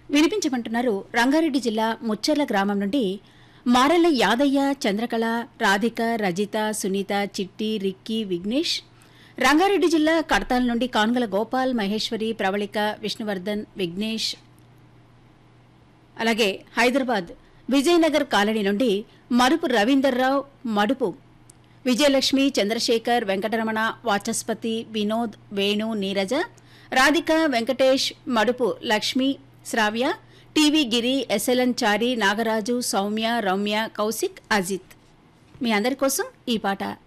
వినిపించమంటున్నారు రంగారెడ్డి జిల్లా ముచ్చర్ల గ్రామం నుండి మారెల్ల యాదయ్య చంద్రకళ రాధిక రజిత సునీత చిట్టి రిక్కీ విఘ్నేష్ రంగారెడ్డి జిల్లా కడతాల నుండి కాన్గల గోపాల్ మహేశ్వరి ప్రవళిక విష్ణువర్ధన్ విఘ్నేష్ అలాగే హైదరాబాద్ విజయనగర్ కాలనీ నుండి మరుపు రవీందర్రావు మడుపు విజయలక్ష్మి చంద్రశేఖర్ వెంకటరమణ వాచస్పతి వినోద్ వేణు నీరజ రాధిక వెంకటేష్ మడుపు లక్ష్మి శ్రావ్య టీవీ గిరి ఎస్ఎల్ఎన్ చారి నాగరాజు సౌమ్య రమ్య కౌశిక్ అజిత్ మీ అందరి కోసం ఈ పాట